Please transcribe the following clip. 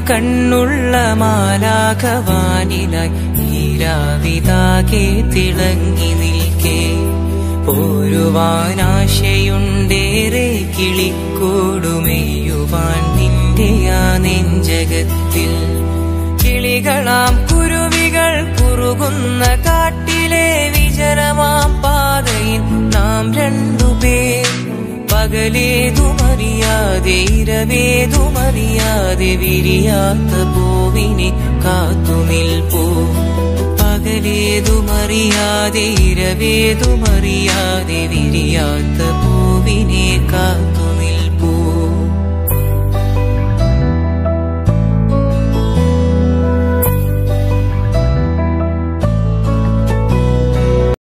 കണ്ണുള്ള മാലാഖവാനിലായി ഈരാവിതാകെ തിളങ്ങി നിൽക്കേ പോരുവാനാശയുണ്ടേറെ കിളിക്കൂടുമെയ്യുവാൻ നിന്റെ ആ നെഞ്ചകത്തിൽ കിളികളാം കുരുവികൾ കുറുകുന്ന കാട്ടിലെ വിചരമാം പാതയിൽ നാം രണ്ടുപേർ പകലേതുമറിയാതെ ഇരവേതുമറിയാതെ വിരിയാത്ത പൂവിനെ കാത്തു നിൽപ്പൂ പകലേതുമറിയാതെ ഇരവേതുമറിയാതെ വിരിയാത്ത പൂവിനെ കാത്തു